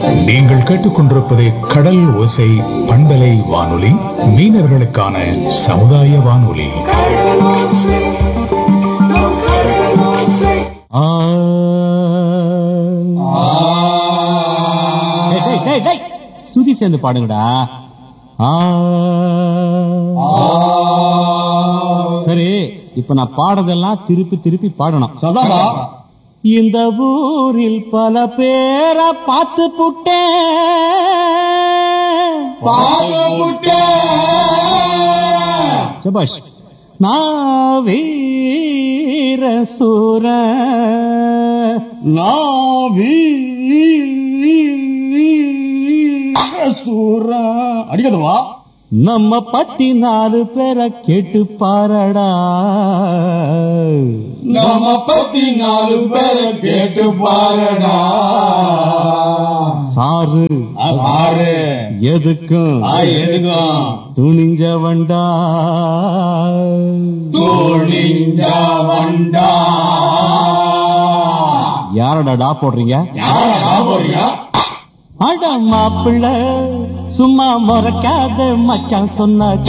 நீங்கள் கேட்டுக்கொண்டிருப்பது கடல் ஓசை பண்பலை வானொலி மீனவர்களுக்கான சமுதாய வானொலி டேய், டேய், டேய், டேய். சுதி சேர்ந்து பாடுங்கடா ஆ. சரி இப்ப நான் பாடுறதெல்லாம் திருப்பி திருப்பி பாடணும் சதாபா இந்த ஊரில் பல பேரை பார்த்து புட்டேன் சபாஷ் நான் வீர சூர சூரா அடிக்கதுவா நம்ம பத்தி நாலு பேரை கேட்டு பாரடா நம்ம பத்தி நாலு பேரை கேட்டு பாருடா சாரு சாரு எதுக்கும் எதுக்கும் துணிஞ்சவன்டா தோழிஞ்ச வண்டா யாரடா டா போடுறீங்க யாரா போறீங்க அட மாப்பிள்ள சும்மா மறக்காத மச்சான் சொன்ன